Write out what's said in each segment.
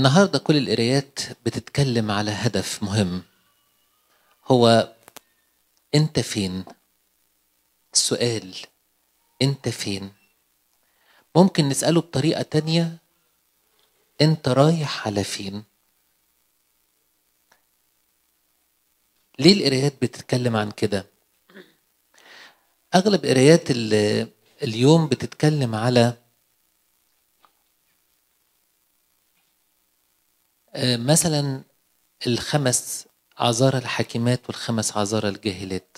النهارده كل القرايات بتتكلم على هدف مهم هو انت فين السؤال انت فين ممكن نسأله بطريقة تانية انت رايح على فين ليه القرايات بتتكلم عن كده اغلب قرايات ال- اليوم بتتكلم على آه، مثلا الخمس عذارى الحاكمات والخمس عذارى الجاهلات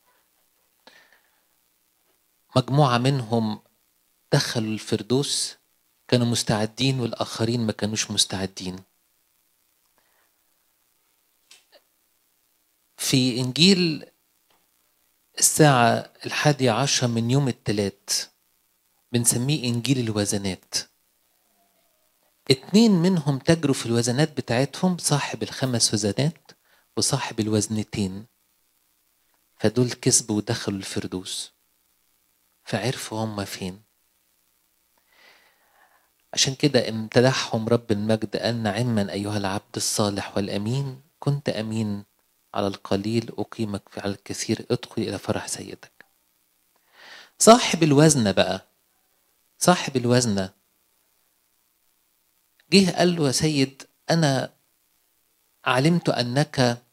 مجموعة منهم دخلوا الفردوس كانوا مستعدين والآخرين ما كانوش مستعدين في إنجيل الساعة الحادية عشرة من يوم التلات بنسميه إنجيل الوزنات اتنين منهم تجروا في الوزنات بتاعتهم صاحب الخمس وزنات وصاحب الوزنتين فدول كسبوا ودخلوا الفردوس فعرفوا هم فين عشان كده امتدحهم رب المجد قال نعما أيها العبد الصالح والأمين كنت أمين على القليل أقيمك على الكثير ادخل إلى فرح سيدك صاحب الوزنة بقى صاحب الوزنة جه قال له يا سيد أنا علمت أنك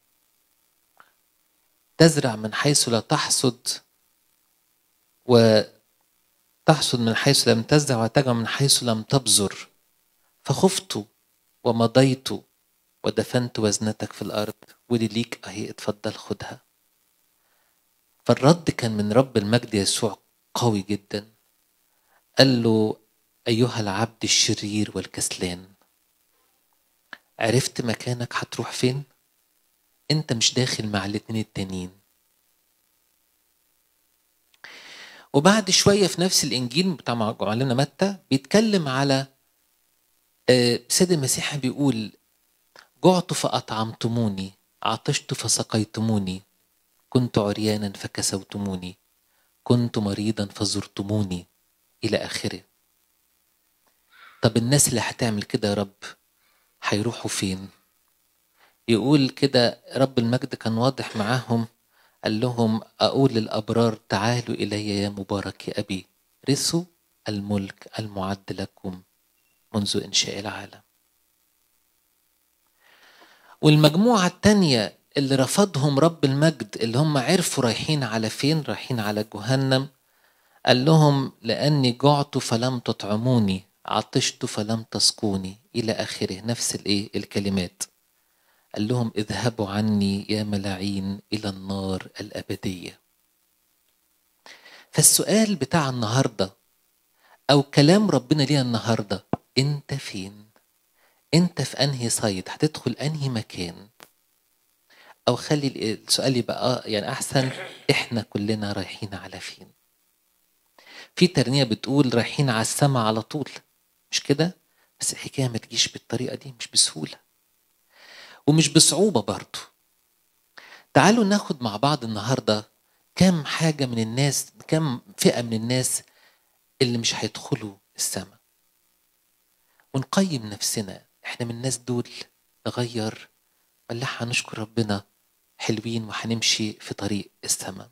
تزرع من حيث لا تحصد وتحصد من حيث لم تزرع وتجمع من حيث لم تبذر فخفت ومضيت ودفنت وزنتك في الأرض ودي ليك أهي اتفضل خدها فالرد كان من رب المجد يسوع قوي جدا قال له أيها العبد الشرير والكسلان عرفت مكانك هتروح فين؟ أنت مش داخل مع الاتنين التانيين وبعد شوية في نفس الإنجيل بتاع معلمنا متى بيتكلم على آه، سيد المسيح بيقول جعت فأطعمتموني عطشت فسقيتموني كنت عريانا فكسوتموني كنت مريضا فزرتموني إلى آخره طب الناس اللي هتعمل كده يا رب هيروحوا فين يقول كده رب المجد كان واضح معاهم قال لهم أقول للأبرار تعالوا إلي يا مبارك يا أبي رثوا الملك المعد لكم منذ إنشاء العالم والمجموعة التانية اللي رفضهم رب المجد اللي هم عرفوا رايحين على فين رايحين على جهنم قال لهم لأني جعت فلم تطعموني عطشت فلم تسقوني إلى آخره نفس الإيه الكلمات قال لهم اذهبوا عني يا ملاعين إلى النار الأبدية فالسؤال بتاع النهاردة أو كلام ربنا لينا النهاردة أنت فين؟ أنت في أنهي سايد؟ هتدخل أنهي مكان؟ أو خلي السؤال يبقى آه يعني أحسن إحنا كلنا رايحين على فين؟ في ترنية بتقول رايحين على السما على طول مش كده؟ بس الحكاية ما تجيش بالطريقة دي مش بسهولة ومش بصعوبة برضو تعالوا ناخد مع بعض النهاردة كم حاجة من الناس كم فئة من الناس اللي مش هيدخلوا السماء ونقيم نفسنا احنا من الناس دول نغير ولا هنشكر ربنا حلوين وهنمشي في طريق السماء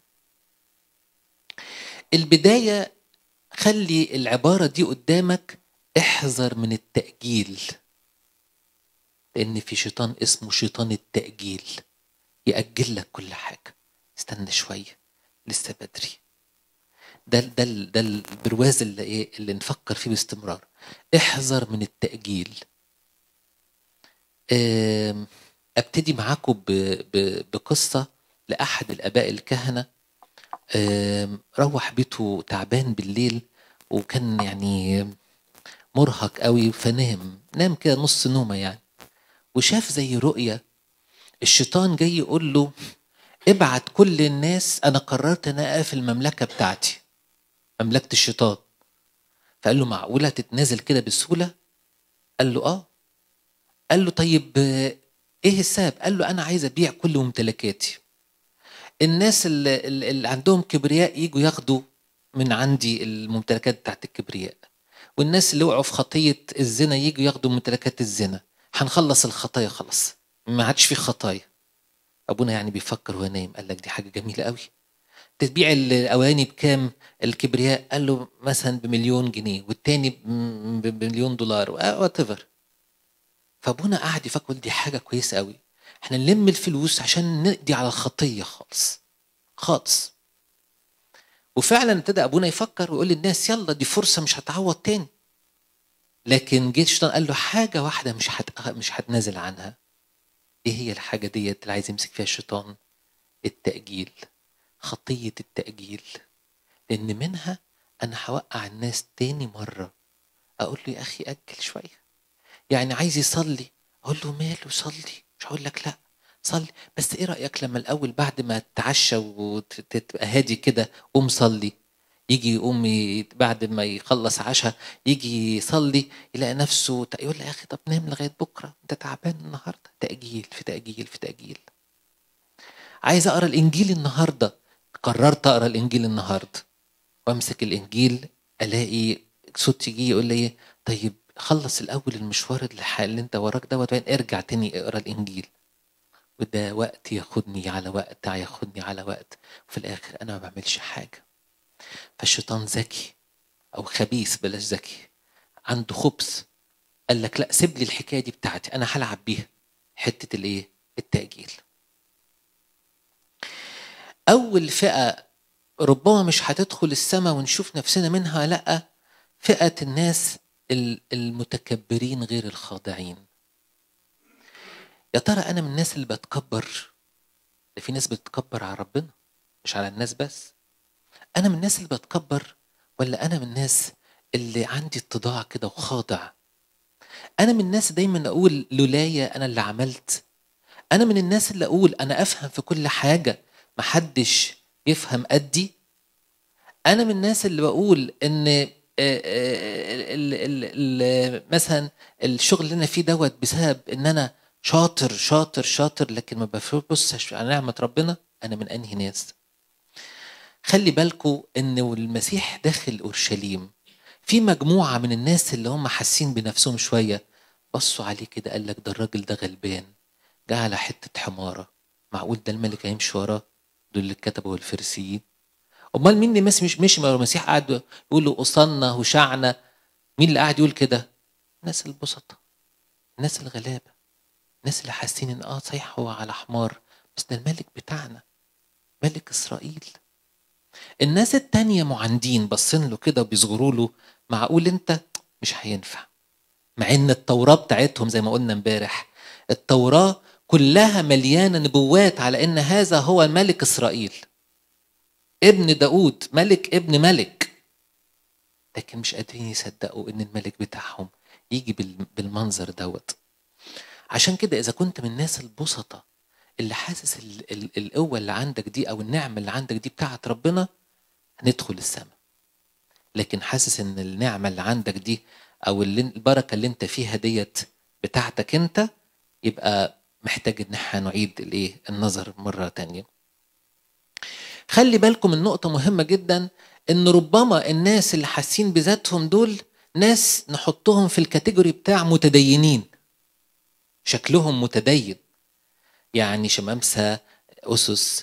البداية خلي العبارة دي قدامك احذر من التأجيل لأن في شيطان اسمه شيطان التأجيل يأجل لك كل حاجة استنى شوية لسه بدري ده ده ده البرواز اللي ايه اللي نفكر فيه باستمرار احذر من التأجيل آم، ابتدي معاكم ب- ب- بقصة لأحد الآباء الكهنة آم، روح بيته تعبان بالليل وكان يعني مرهق قوي فنام نام كده نص نومة يعني وشاف زي رؤية الشيطان جاي يقول له ابعت كل الناس انا قررت ان اقفل المملكه بتاعتي مملكه الشيطان فقال له معقوله تتنازل كده بسهوله قال له اه قال له طيب آه، ايه السبب قال له انا عايز ابيع كل ممتلكاتي الناس اللي, اللي عندهم كبرياء يجوا ياخدوا من عندي الممتلكات بتاعت الكبرياء والناس اللي وقعوا في خطيه الزنا يجوا ياخدوا ممتلكات الزنا هنخلص الخطايا خلاص ما عادش في خطايا ابونا يعني بيفكر وهو نايم قال لك دي حاجه جميله قوي تبيع الاواني بكام الكبرياء قال له مثلا بمليون جنيه والتاني بمليون دولار وات ايفر فابونا قعد يفكر دي حاجه كويسه قوي احنا نلم الفلوس عشان نقضي على الخطيه خالص خالص وفعلا ابتدى ابونا يفكر ويقول للناس يلا دي فرصه مش هتعوض تاني لكن جه الشيطان قال له حاجه واحده مش هت... مش هتنازل عنها ايه هي الحاجه ديت اللي عايز يمسك فيها الشيطان التاجيل خطيه التاجيل لان منها انا هوقع الناس تاني مره اقول له يا اخي اجل شويه يعني عايز يصلي اقول له ماله صلي مش هقول لك لا صلي بس ايه رايك لما الاول بعد ما تتعشى وتبقى هادي كده قوم صلي يجي يقوم بعد ما يخلص عشاء يجي يصلي يلاقي نفسه يقول يا اخي طب نام لغايه بكره انت تعبان النهارده تاجيل في تاجيل في تاجيل عايز اقرا الانجيل النهارده قررت اقرا الانجيل النهارده وامسك الانجيل الاقي صوت يجي يقول لي طيب خلص الاول المشوار اللي انت وراك دوت وبعدين ارجع تاني اقرا الانجيل وده وقت ياخدني على وقت ياخدني على وقت وفي الاخر انا ما بعملش حاجه فالشيطان ذكي او خبيث بلاش ذكي عنده خبث قال لك لا سيب لي الحكايه دي بتاعتي انا هلعب بيها حته الايه التاجيل اول فئه ربما مش هتدخل السماء ونشوف نفسنا منها لا فئه الناس المتكبرين غير الخاضعين يا ترى انا من الناس اللي بتكبر ده في ناس بتتكبر على ربنا مش على الناس بس انا من الناس اللي بتكبر ولا انا من الناس اللي عندي اتضاع كده وخاضع انا من الناس دايما اقول لولايا انا اللي عملت انا من الناس اللي اقول انا افهم في كل حاجه محدش يفهم قدي انا من الناس اللي بقول ان مثلا الشغل اللي انا فيه دوت بسبب ان انا شاطر شاطر شاطر لكن ما ببصش على نعمه ربنا انا من انهي ناس خلي بالكم ان المسيح داخل اورشليم في مجموعه من الناس اللي هم حاسين بنفسهم شويه بصوا عليه كده قال لك ده الراجل ده غلبان جه على حته حماره معقول ده الملك هيمشي وراه دول اللي كتبوا الفرسيين امال مين اللي مش مشي مع المسيح قاعد يقول له اصلنا وشعنا مين اللي قاعد يقول كده الناس البسطة الناس الغلابة الناس اللي حاسين ان اه صحيح هو على حمار بس ده الملك بتاعنا ملك اسرائيل الناس التانية معاندين باصين له كده وبيصغروا له معقول انت مش هينفع مع ان التوراة بتاعتهم زي ما قلنا امبارح التوراة كلها مليانة نبوات على ان هذا هو ملك اسرائيل ابن داود ملك ابن ملك لكن مش قادرين يصدقوا ان الملك بتاعهم يجي بالمنظر دوت عشان كده اذا كنت من الناس البسطة اللي حاسس القوة اللي عندك دي او النعمة اللي عندك دي بتاعت ربنا هندخل السماء لكن حاسس ان النعمة اللي عندك دي او اللي البركة اللي انت فيها ديت بتاعتك انت يبقى محتاج ان احنا نعيد الايه النظر مرة تانية خلي بالكم من نقطة مهمة جدا ان ربما الناس اللي حاسين بذاتهم دول ناس نحطهم في الكاتيجوري بتاع متدينين شكلهم متدين يعني شمامسة أسس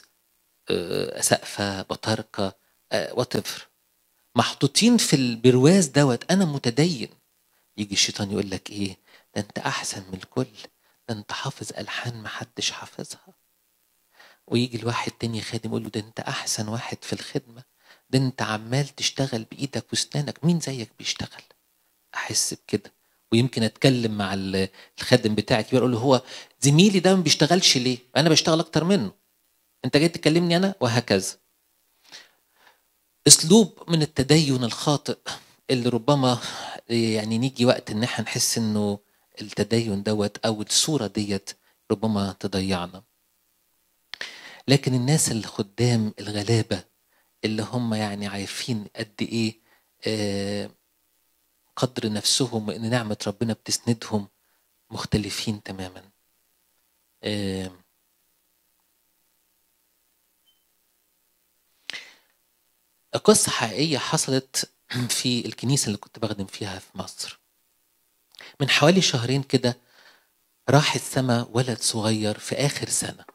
سقفة بطاركة واتفر محطوطين في البرواز دوت أنا متدين يجي الشيطان يقول لك إيه ده أنت أحسن من الكل ده أنت حافظ ألحان محدش حافظها ويجي الواحد تاني خادم يقول له ده أنت أحسن واحد في الخدمة ده أنت عمال تشتغل بإيدك وأسنانك مين زيك بيشتغل أحس بكده ويمكن اتكلم مع الخادم بتاعي كبير اقول له هو زميلي ده ما بيشتغلش ليه؟ انا بشتغل اكتر منه. انت جاي تكلمني انا وهكذا. اسلوب من التدين الخاطئ اللي ربما يعني نيجي وقت ان احنا نحس انه التدين دوت او الصوره ديت ربما تضيعنا. لكن الناس اللي خدام الغلابه اللي هم يعني عارفين قد ايه آه قدر نفسهم وان نعمه ربنا بتسندهم مختلفين تماما قصة حقيقية حصلت في الكنيسة اللي كنت بخدم فيها في مصر من حوالي شهرين كده راح السما ولد صغير في آخر سنة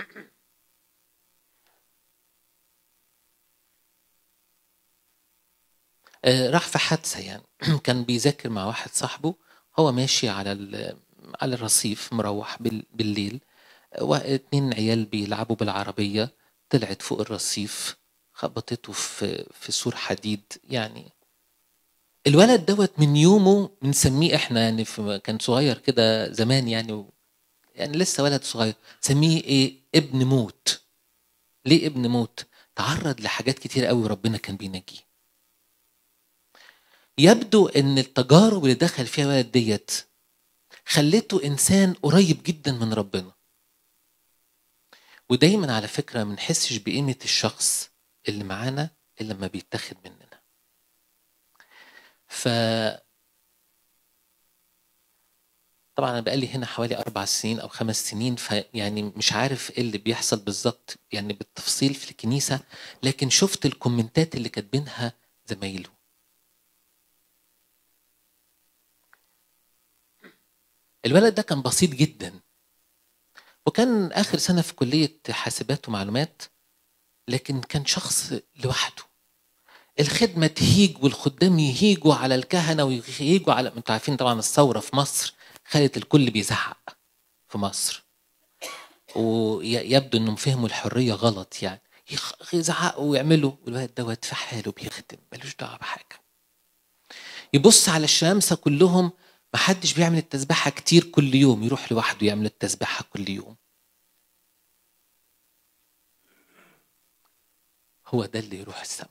آه، راح في حادثة يعني كان بيذاكر مع واحد صاحبه هو ماشي على على الرصيف مروح بالليل اتنين عيال بيلعبوا بالعربية طلعت فوق الرصيف خبطته في في سور حديد يعني الولد دوت من يومه بنسميه احنا يعني في كان صغير كده زمان يعني و يعني لسه ولد صغير سميه ايه ابن موت ليه ابن موت تعرض لحاجات كتير قوي ربنا كان بينجيه يبدو ان التجارب اللي دخل فيها الولد ديت خلته انسان قريب جدا من ربنا ودايما على فكره ما نحسش بقيمه الشخص اللي معانا الا لما بيتاخد مننا ف طبعا انا بقالي هنا حوالي اربع سنين او خمس سنين فيعني مش عارف ايه اللي بيحصل بالظبط يعني بالتفصيل في الكنيسه لكن شفت الكومنتات اللي كاتبينها زمايله الولد ده كان بسيط جدا وكان اخر سنه في كليه حاسبات ومعلومات لكن كان شخص لوحده الخدمة تهيج والخدام يهيجوا على الكهنة ويهيجوا على انتوا عارفين طبعا الثورة في مصر خلت الكل بيزعق في مصر ويبدو انهم فهموا الحرية غلط يعني يزعقوا ويعملوا والولد دوت في حاله بيخدم ملوش دعوة بحاجة يبص على الشمامسة كلهم محدش بيعمل التسبيحة كتير كل يوم يروح لوحده يعمل التسبيحة كل يوم هو ده اللي يروح السما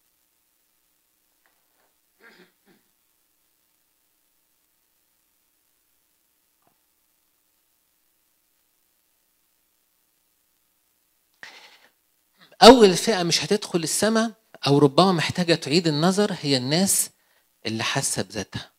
أول فئة مش هتدخل السماء أو ربما محتاجة تعيد النظر هي الناس اللي حاسة بذاتها.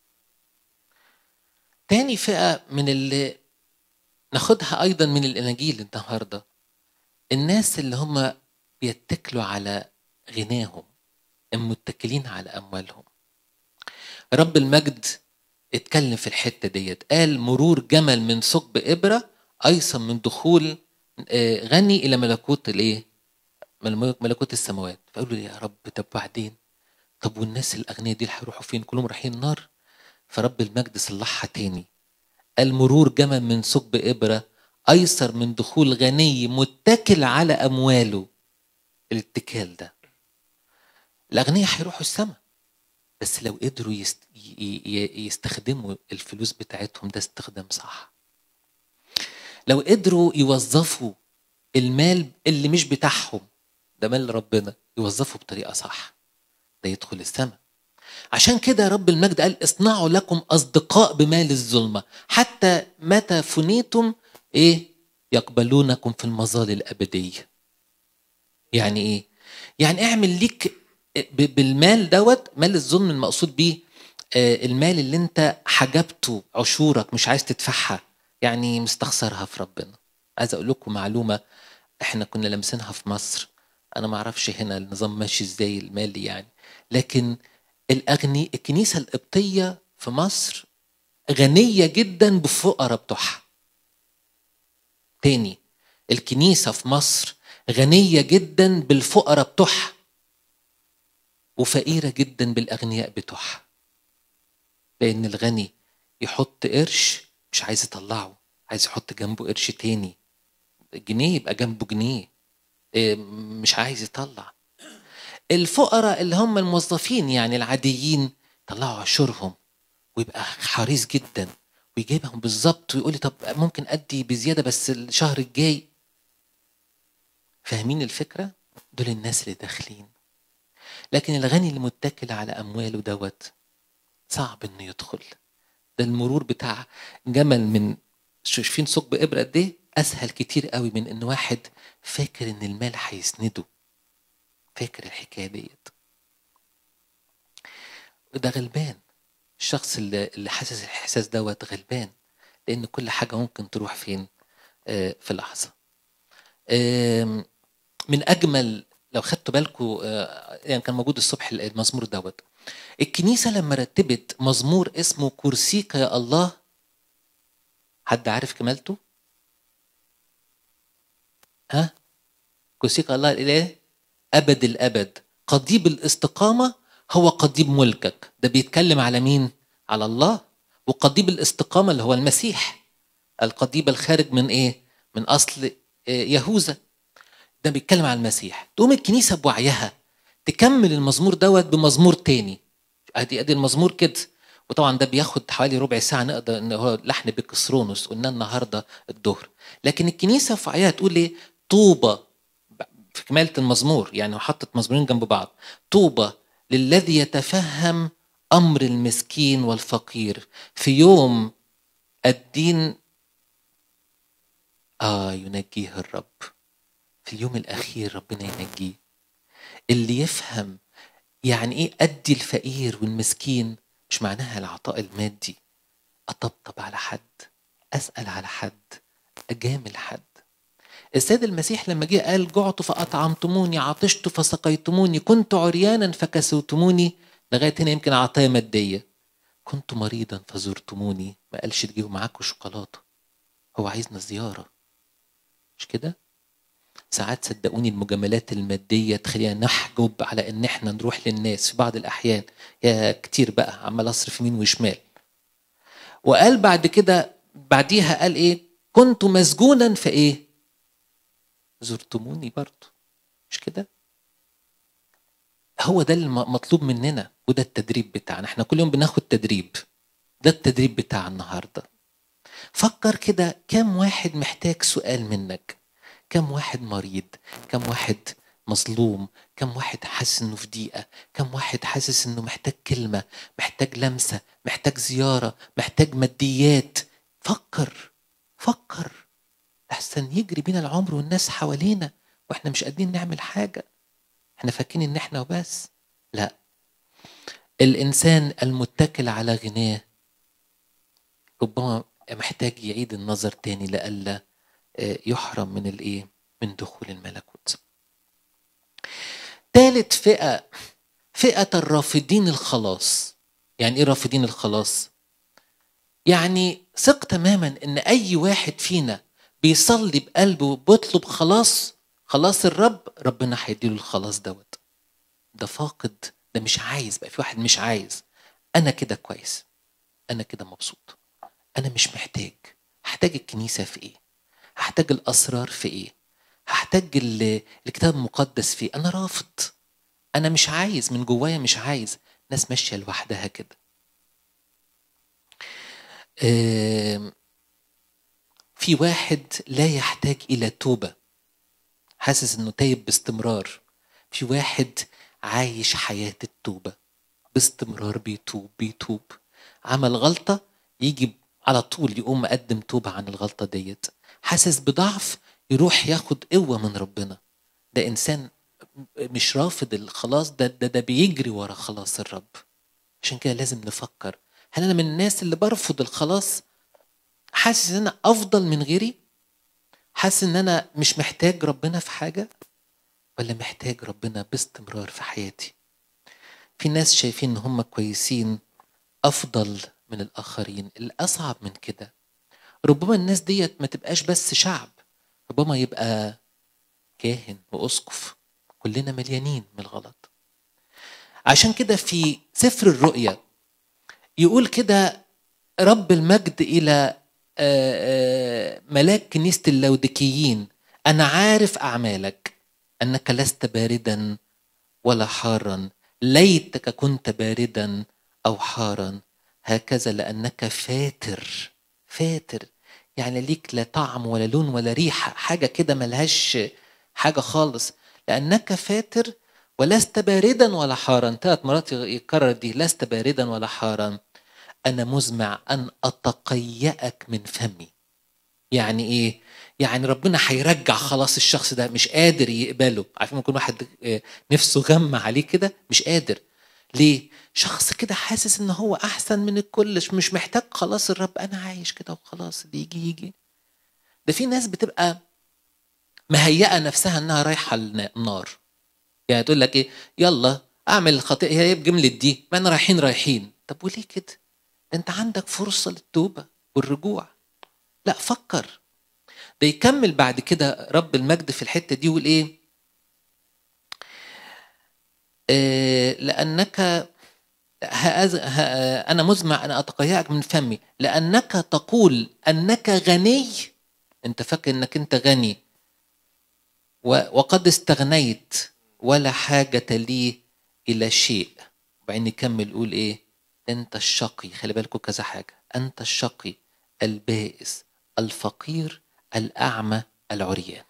تاني فئة من اللي ناخدها أيضا من الأناجيل النهاردة الناس اللي هم بيتكلوا على غناهم المتكلين على أموالهم. رب المجد اتكلم في الحتة ديت قال مرور جمل من ثقب إبرة أيسر من دخول آه، غني إلى ملكوت الإيه؟ ملكوت السماوات فقالوا لي يا رب طب بعدين طب والناس الاغنياء دي اللي هيروحوا فين كلهم رايحين النار فرب المجد صلحها تاني المرور جمل من ثقب ابره ايسر من دخول غني متكل على امواله الاتكال ده الاغنياء هيروحوا السماء بس لو قدروا يست... يستخدموا الفلوس بتاعتهم ده استخدام صح لو قدروا يوظفوا المال اللي مش بتاعهم ده مال ربنا يوظفه بطريقه صح ده يدخل السماء عشان كده رب المجد قال اصنعوا لكم اصدقاء بمال الظلمه حتى متى فنيتم ايه يقبلونكم في المظال الابديه يعني ايه يعني اعمل ليك بالمال دوت مال الظلم المقصود بيه آه، المال اللي انت حجبته عشورك مش عايز تدفعها يعني مستخسرها في ربنا عايز اقول لكم معلومه احنا كنا لامسينها في مصر انا ما اعرفش هنا النظام ماشي ازاي المالي يعني لكن الاغني الكنيسه القبطيه في مصر غنيه جدا بالفقراء بتوعها تاني الكنيسه في مصر غنيه جدا بالفقراء بتوعها وفقيره جدا بالاغنياء بتوعها لان الغني يحط قرش مش عايز يطلعه عايز يحط جنبه قرش تاني جنيه يبقى جنبه جنيه إيه، مش عايز يطلع الفقراء اللي هم الموظفين يعني العاديين طلعوا عشورهم ويبقى حريص جدا ويجيبهم بالظبط ويقول لي طب ممكن ادي بزياده بس الشهر الجاي فاهمين الفكره دول الناس اللي داخلين لكن الغني اللي متكل على امواله دوت صعب انه يدخل ده المرور بتاع جمل من شايفين ثقب ابره قد ايه اسهل كتير قوي من ان واحد فاكر ان المال هيسنده فاكر الحكايه ديت ده غلبان الشخص اللي, اللي حاسس الاحساس دوت غلبان لان كل حاجه ممكن تروح فين آه في لحظه من اجمل لو خدتوا بالكم آه يعني كان موجود الصبح المزمور دوت الكنيسه لما رتبت مزمور اسمه كرسيك يا الله حد عارف كمالته ها كرسيك الله الاله ابد الابد قضيب الاستقامه هو قضيب ملكك ده بيتكلم على مين على الله وقضيب الاستقامه اللي هو المسيح القضيب الخارج من ايه من اصل يهوذا ده بيتكلم على المسيح تقوم الكنيسه بوعيها تكمل المزمور دوت بمزمور تاني ادي ادي المزمور كده وطبعا ده بياخد حوالي ربع ساعه نقدر ان هو لحن بكسرونوس قلنا النهارده الظهر لكن الكنيسه في وعيها تقول ايه طوبى في كماله المزمور يعني حطت مزمورين جنب بعض طوبى للذي يتفهم امر المسكين والفقير في يوم الدين اه ينجيه الرب في اليوم الاخير ربنا ينجيه اللي يفهم يعني ايه ادي الفقير والمسكين مش معناها العطاء المادي اطبطب على حد اسال على حد اجامل حد السيد المسيح لما جه قال جعت فاطعمتموني عطشت فسقيتموني كنت عريانا فكسوتموني لغايه هنا يمكن عطايا ماديه كنت مريضا فزرتموني ما قالش تجيبوا معاكم شوكولاته هو عايزنا زياره مش كده ساعات صدقوني المجاملات المادية تخلينا نحجب على إن إحنا نروح للناس في بعض الأحيان يا كتير بقى عمال أصرف يمين وشمال وقال بعد كده بعديها قال إيه كنت مسجونا في إيه زرتموني برضه مش كده هو ده المطلوب مننا وده التدريب بتاعنا احنا كل يوم بناخد تدريب ده التدريب بتاع النهارده فكر كده كم واحد محتاج سؤال منك كم واحد مريض كم واحد مظلوم كم واحد حاسس انه في ضيقه كم واحد حاسس انه محتاج كلمه محتاج لمسه محتاج زياره محتاج ماديات فكر فكر احسن يجري بينا العمر والناس حوالينا واحنا مش قادرين نعمل حاجه احنا فاكرين ان احنا وبس لا الانسان المتكل على غناه ربما محتاج يعيد النظر تاني لألا يحرم من الايه من دخول الملكوت ثالث فئة فئة الرافضين الخلاص يعني ايه رافضين الخلاص يعني ثق تماما ان اي واحد فينا بيصلي بقلبه وبيطلب خلاص خلاص الرب ربنا هيديله الخلاص دوت ده فاقد ده مش عايز بقى في واحد مش عايز انا كده كويس انا كده مبسوط انا مش محتاج هحتاج الكنيسه في ايه هحتاج الاسرار في ايه هحتاج الكتاب المقدس في إيه؟ انا رافض انا مش عايز من جوايا مش عايز ناس ماشيه لوحدها كده في واحد لا يحتاج الى توبه حاسس انه تايب باستمرار في واحد عايش حياه التوبه باستمرار بيتوب بيتوب عمل غلطه يجي على طول يقوم مقدم توبه عن الغلطه ديت حاسس بضعف يروح ياخد قوة من ربنا ده إنسان مش رافض الخلاص ده, ده ده بيجري ورا خلاص الرب عشان كده لازم نفكر هل أنا من الناس اللي برفض الخلاص حاسس إن أنا أفضل من غيري حاسس إن أنا مش محتاج ربنا في حاجة ولا محتاج ربنا باستمرار في حياتي في ناس شايفين إن هم كويسين أفضل من الآخرين الأصعب من كده ربما الناس ديت ما تبقاش بس شعب ربما يبقى كاهن واسقف كلنا مليانين من الغلط عشان كده في سفر الرؤيا يقول كده رب المجد الى ملاك كنيسه اللودكيين انا عارف اعمالك انك لست باردا ولا حارا ليتك كنت باردا او حارا هكذا لانك فاتر فاتر يعني ليك لا طعم ولا لون ولا ريحة حاجة كده ملهاش حاجة خالص لأنك فاتر ولست باردا ولا حارا ثلاث مرات يكرر دي لست باردا ولا حارا أنا مزمع أن أتقيأك من فمي يعني إيه؟ يعني ربنا هيرجع خلاص الشخص ده مش قادر يقبله عارفين يكون واحد نفسه غم عليه كده مش قادر ليه؟ شخص كده حاسس ان هو احسن من الكل مش محتاج خلاص الرب انا عايش كده وخلاص اللي يجي يجي ده في ناس بتبقى مهيئه نفسها انها رايحه النار يعني تقول لك ايه يلا اعمل الخطيئه هي بجمله دي ما انا رايحين رايحين طب وليه كده انت عندك فرصه للتوبه والرجوع لا فكر ده يكمل بعد كده رب المجد في الحته دي يقول ايه آه لانك انا مزمع انا اتقيأك من فمي لانك تقول انك غني انت فاكر انك انت غني وقد استغنيت ولا حاجة لي إلى شيء وبعدين نكمل يقول إيه أنت الشقي خلي بالكم كذا حاجة أنت الشقي البائس الفقير الأعمى العريان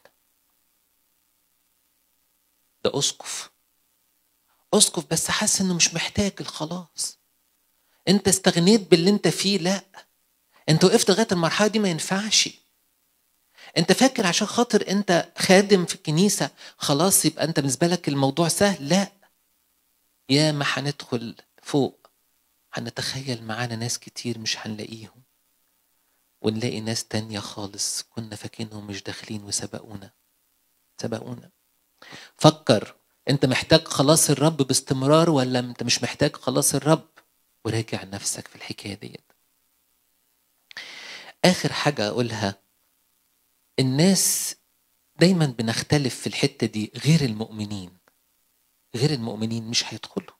ده أسقف أسقف بس حاسس إنه مش محتاج الخلاص أنت استغنيت باللي أنت فيه لا أنت وقفت لغاية المرحلة دي ما ينفعش انت فاكر عشان خاطر انت خادم في الكنيسة خلاص يبقى انت بالنسبة لك الموضوع سهل لا يا ما هندخل فوق هنتخيل معانا ناس كتير مش هنلاقيهم ونلاقي ناس تانية خالص كنا فاكرينهم مش داخلين وسبقونا سبقونا فكر انت محتاج خلاص الرب باستمرار ولا انت مش محتاج خلاص الرب وراجع نفسك في الحكاية ديت آخر حاجة أقولها الناس دايما بنختلف في الحتة دي غير المؤمنين غير المؤمنين مش هيدخلوا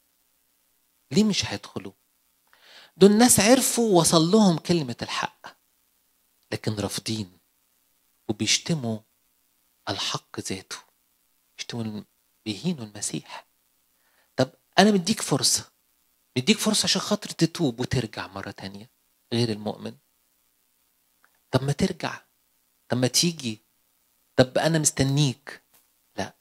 ليه مش هيدخلوا دول ناس عرفوا وصل لهم كلمة الحق لكن رافضين وبيشتموا الحق ذاته بيشتموا بيهينوا المسيح طب أنا مديك فرصة مديك فرصة عشان خاطر تتوب وترجع مرة تانية غير المؤمن طب ما ترجع طب ما تيجي طب انا مستنيك لا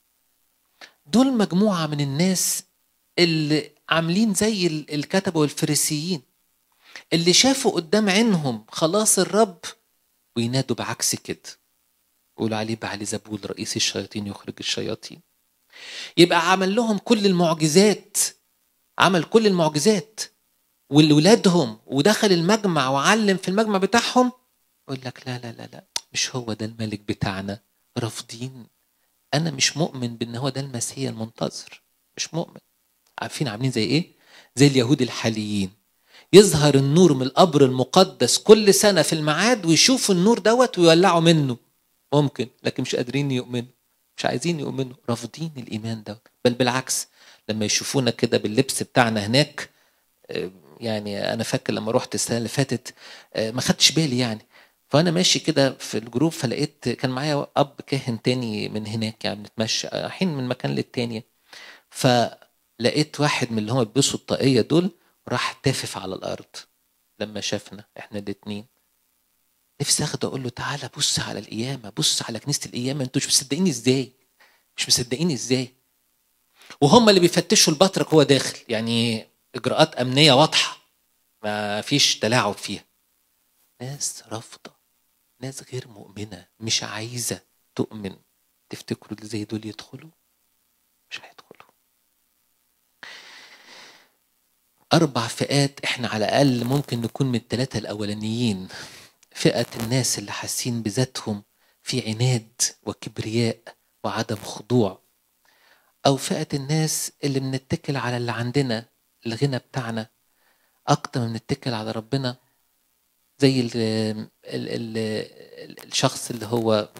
دول مجموعه من الناس اللي عاملين زي الكتبه والفريسيين اللي شافوا قدام عينهم خلاص الرب وينادوا بعكس كده يقولوا عليه بعلي زبول رئيس الشياطين يخرج الشياطين يبقى عمل لهم كل المعجزات عمل كل المعجزات ولولادهم ودخل المجمع وعلم في المجمع بتاعهم يقول لك لا لا لا لا مش هو ده الملك بتاعنا رافضين انا مش مؤمن بان هو ده المسيح المنتظر مش مؤمن عارفين عاملين زي ايه زي اليهود الحاليين يظهر النور من القبر المقدس كل سنه في الميعاد ويشوفوا النور دوت ويولعوا منه ممكن لكن مش قادرين يؤمنوا مش عايزين يؤمنوا رافضين الايمان ده بل بالعكس لما يشوفونا كده باللبس بتاعنا هناك يعني انا فاكر لما رحت السنه اللي فاتت ما خدتش بالي يعني فانا ماشي كده في الجروب فلقيت كان معايا اب كاهن تاني من هناك يعني بنتمشى رايحين من مكان للتاني فلقيت واحد من اللي هم بيلبسوا الطاقيه دول راح تافف على الارض لما شافنا احنا الاتنين نفسي اخده اقول له تعالى بص على القيامه بص على كنيسه القيامه انتوا مش مصدقين ازاي مش مصدقين ازاي وهم اللي بيفتشوا البطرك هو داخل يعني اجراءات امنيه واضحه ما فيش تلاعب فيها ناس رافضه ناس غير مؤمنة مش عايزة تؤمن تفتكروا اللي زي دول يدخلوا مش هيدخلوا أربع فئات إحنا على الأقل ممكن نكون من الثلاثة الأولانيين فئة الناس اللي حاسين بذاتهم في عناد وكبرياء وعدم خضوع أو فئة الناس اللي بنتكل على اللي عندنا الغنى بتاعنا أكتر من نتكل على ربنا زي ال ال ال الشخص اللي هو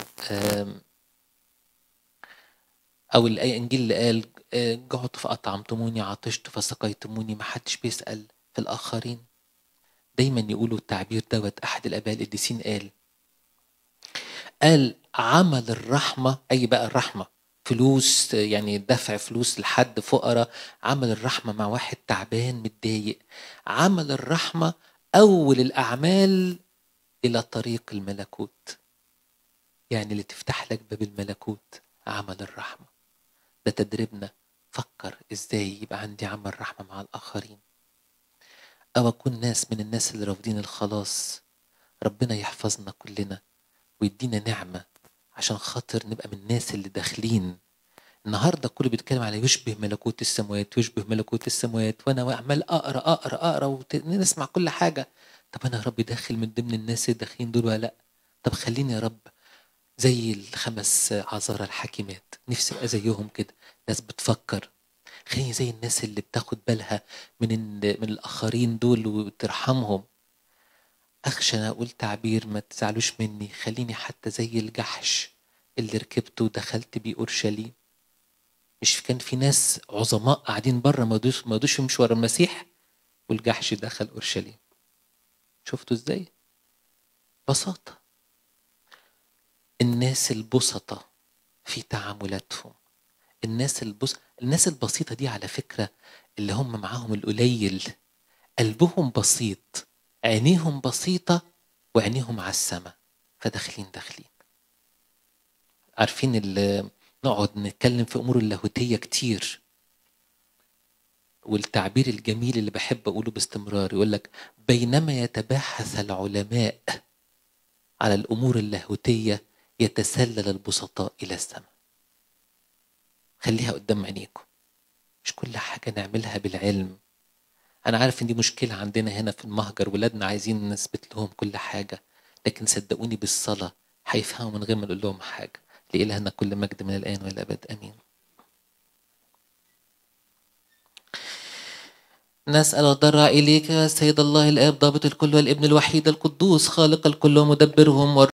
او الانجيل اللي قال جعت فاطعمتموني عطشت فسقيتموني ما حدش بيسال في الاخرين دايما يقولوا التعبير دوت احد الاباء القديسين قال قال عمل الرحمه اي بقى الرحمه فلوس يعني دفع فلوس لحد فقراء عمل الرحمه مع واحد تعبان متضايق عمل الرحمه أول الأعمال إلى طريق الملكوت يعني اللي تفتح لك باب الملكوت عمل الرحمة ده تدريبنا فكر إزاي يبقى عندي عمل رحمة مع الآخرين أو أكون ناس من الناس اللي رافضين الخلاص ربنا يحفظنا كلنا ويدينا نعمة عشان خاطر نبقى من الناس اللي داخلين النهارده الكل بيتكلم على يشبه ملكوت السماوات يشبه ملكوت السماوات وانا عمال اقرا اقرا اقرا ونسمع كل حاجه طب انا يا رب داخل من ضمن الناس اللي داخلين دول ولا لا طب خليني يا رب زي الخمس عذارى الحاكمات نفسي ابقى زيهم كده ناس بتفكر خليني زي الناس اللي بتاخد بالها من من الاخرين دول وترحمهم اخشى انا اقول تعبير ما تزعلوش مني خليني حتى زي الجحش اللي ركبته ودخلت بيه اورشليم مش كان في ناس عظماء قاعدين بره ما يقدروش ما يقدروش يمشوا ورا المسيح والجحش دخل اورشليم شفتوا ازاي بساطه الناس البسطة في تعاملاتهم الناس البس... الناس البسيطة دي على فكرة اللي هم معاهم القليل قلبهم بسيط عينيهم بسيطة وعينيهم على السماء فداخلين داخلين عارفين اللي نقعد نتكلم في أمور اللاهوتية كتير والتعبير الجميل اللي بحب أقوله باستمرار يقول لك بينما يتباحث العلماء على الأمور اللاهوتية يتسلل البسطاء إلى السماء خليها قدام عينيكم مش كل حاجة نعملها بالعلم أنا عارف إن دي مشكلة عندنا هنا في المهجر ولادنا عايزين نثبت لهم كل حاجة لكن صدقوني بالصلاة هيفهموا من غير ما نقول لهم حاجة لإلهنا كل مجد من الآن وإلى الأبد آمين نسأل وضرع إليك يا سيد الله الآب ضابط الكل والابن الوحيد القدوس خالق الكل ومدبرهم